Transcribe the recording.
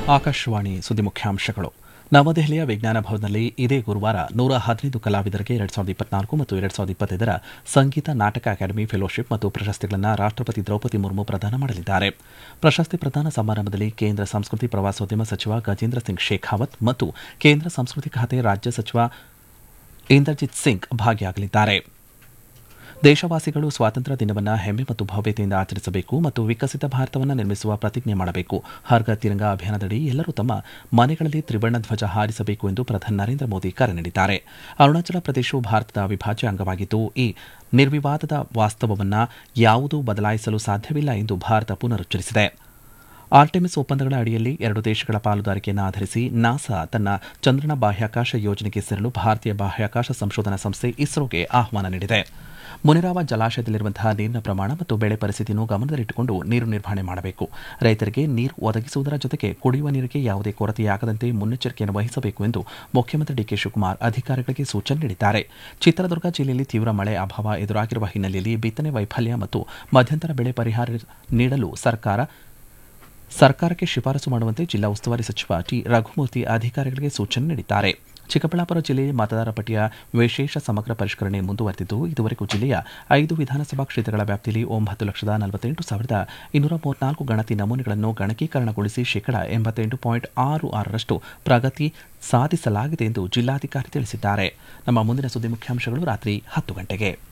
ಆಕಾಶವಾಣಿ ಸುದ್ದಿ ಮುಖ್ಯಾಂಶಗಳು ನವದೆಹಲಿಯ ವಿಜ್ಞಾನ ಭವನದಲ್ಲಿ ಇದೇ ಗುರುವಾರ ನೂರ ಹದಿನೈದು ಕಲಾವಿದರಿಗೆ ಎರಡ್ ಸಾವಿರದ ಇಪ್ಪತ್ನಾಲ್ಕು ಮತ್ತು ಎರಡ್ ಸಾವಿರದ ಇಪ್ಪತ್ತೈದರ ಸಂಗೀತ ನಾಟಕ ಅಕಾಡೆಮಿ ಫೆಲೋಶಿಪ್ ಮತ್ತು ಪ್ರಶಸ್ತಿಗಳನ್ನು ರಾಷ್ಟಪತಿ ದ್ರೌಪದಿ ಮುರ್ಮು ಪ್ರದಾನ ಮಾಡಲಿದ್ದಾರೆ ಪ್ರಶಸ್ತಿ ಪ್ರದಾನ ಸಮಾರಂಭದಲ್ಲಿ ಕೇಂದ್ರ ಸಂಸ್ಕೃತಿ ಪ್ರವಾಸೋದ್ಯಮ ಸಚಿವ ಗಜೇಂದ್ರ ಸಿಂಗ್ ಶೇಖಾವತ್ ಮತ್ತು ಕೇಂದ್ರ ಸಂಸ್ಕೃತಿ ಖಾತೆ ರಾಜ್ಯ ಸಚಿವ ಇಂದರ್ಜಿತ್ ಸಿಂಗ್ ಭಾಗಿಯಾಗಲಿದ್ದಾರೆ ದೇಶವಾಸಿಗಳು ಸ್ವಾತಂತ್ರ್ಯ ದಿನವನ್ನು ಹೆಮ್ಮೆ ಮತ್ತು ಭವ್ಯತೆಯಿಂದ ಆಚರಿಸಬೇಕು ಮತ್ತು ವಿಕಸಿತ ಭಾರತವನ್ನು ನಿರ್ಮಿಸುವ ಪ್ರತಿಜ್ಞೆ ಮಾಡಬೇಕು ಹರ್ ಘರ್ ತಿರಂಗ ಅಭಿಯಾನದಡಿ ಎಲ್ಲರೂ ತಮ್ಮ ಮನೆಗಳಲ್ಲಿ ತ್ರಿವರ್ಣ ಧ್ವಜ ಹಾರಿಸಬೇಕು ಎಂದು ಪ್ರಧಾನಿ ನರೇಂದ್ರ ಮೋದಿ ಕರೆ ನೀಡಿದ್ದಾರೆ ಅರುಣಾಚಲ ಪ್ರದೇಶವು ಭಾರತದ ಅವಿಭಾಜ್ಯ ಅಂಗವಾಗಿದ್ದು ಈ ನಿರ್ವಿವಾದದ ವಾಸ್ತವವನ್ನು ಯಾವುದೂ ಬದಲಾಯಿಸಲು ಸಾಧ್ಯವಿಲ್ಲ ಎಂದು ಭಾರತ ಪುನರುಚ್ಚರಿಸಿದೆ ಆರ್ಟೆಮಿಸ್ ಒಪ್ಪಂದಗಳ ಅಡಿಯಲ್ಲಿ ಎರಡು ದೇಶಗಳ ಪಾಲುದಾರಿಕೆಯನ್ನು ಆಧರಿಸಿ ನಾಸಾ ತನ್ನ ಚಂದ್ರನ ಬಾಹ್ಯಾಕಾಶ ಯೋಜನೆಗೆ ಸೇರಲು ಭಾರತೀಯ ಬಾಹ್ಯಾಕಾಶ ಸಂಶೋಧನಾ ಸಂಸ್ಥೆ ಇಸ್ರೋಗೆ ಆಹ್ವಾನ ನೀಡಿದೆ ಮುನಿರಾವ ಜಲಾಶಯದಲ್ಲಿರುವಂತಹ ನೀರಿನ ಪ್ರಮಾಣ ಮತ್ತು ಬೆಳೆ ಪರಿಸ್ಥಿತಿಯನ್ನು ಗಮನದಲ್ಲಿಟ್ಟುಕೊಂಡು ನೀರು ನಿರ್ವಹಣೆ ಮಾಡಬೇಕು ರೈತರಿಗೆ ನೀರು ಒದಗಿಸುವುದರ ಜೊತೆಗೆ ಕುಡಿಯುವ ನೀರಿಗೆ ಯಾವುದೇ ಕೊರತೆಯಾಗದಂತೆ ಮುನ್ನೆಚ್ಚರಿಕೆಯನ್ನು ವಹಿಸಬೇಕು ಎಂದು ಮುಖ್ಯಮಂತ್ರಿ ಡಿಕೆ ಶಿವಕುಮಾರ್ ಅಧಿಕಾರಿಗಳಿಗೆ ಸೂಚನೆ ನೀಡಿದ್ದಾರೆ ಚಿತ್ರದುರ್ಗ ಜಿಲ್ಲೆಯಲ್ಲಿ ತೀವ್ರ ಮಳೆ ಅಭಾವ ಎದುರಾಗಿರುವ ಹಿನ್ನೆಲೆಯಲ್ಲಿ ಬಿತ್ತನೆ ವೈಫಲ್ಯ ಮತ್ತು ಮಧ್ಯಂತರ ಬೆಳೆ ಪರಿಹಾರ ನೀಡಲು ಸರ್ಕಾರ ಸರ್ಕಾರಕ್ಕೆ ಶಿಫಾರಸು ಮಾಡುವಂತೆ ಜಿಲ್ಲಾ ಉಸ್ತುವಾರಿ ಸಚಿವ ಟಿ ರಘುಮೂರ್ತಿ ಅಧಿಕಾರಿಗಳಿಗೆ ಸೂಚನೆ ನೀಡಿದ್ದಾರೆ ಚಿಕ್ಕಬಳ್ಳಾಪುರ ಜಿಲ್ಲೆಯ ಮತದಾರ ಪಟ್ಟಿಯ ವಿಶೇಷ ಸಮಗ್ರ ಪರಿಷ್ಕರಣೆ ಮುಂದುವರೆದಿದ್ದು ಇದುವರೆಗೂ ಜಿಲ್ಲೆಯ ಐದು ವಿಧಾನಸಭಾ ಕ್ಷೇತ್ರಗಳ ವ್ಯಾಪ್ತಿಯಲ್ಲಿ ಒಂಬತ್ತು ಲಕ್ಷದ ನಲವತ್ತೆಂಟು ಸಾವಿರದ ಇನ್ನೂರ ಮೂವತ್ನಾಲ್ಕು ಗಣತಿ ನಮೂನೆಗಳನ್ನು ಗಣಕೀಕರಣಗೊಳಿಸಿ ಶೇಕಡ ಎಂಬತ್ತೆಂಟು ಪಾಯಿಂಟ್ ಆರು ಆರರಷ್ಟು ಪ್ರಗತಿ ಸಾಧಿಸಲಾಗಿದೆ ಎಂದು ಜಿಲ್ಲಾಧಿಕಾರಿ ತಿಳಿಸಿದ್ದಾರೆ ನಮ್ಮ ಮುಂದಿನ ಸುದ್ದಿ ಮುಖ್ಯಾಂಶಗಳು ರಾತ್ರಿ ಹತ್ತು ಗಂಟೆಗೆ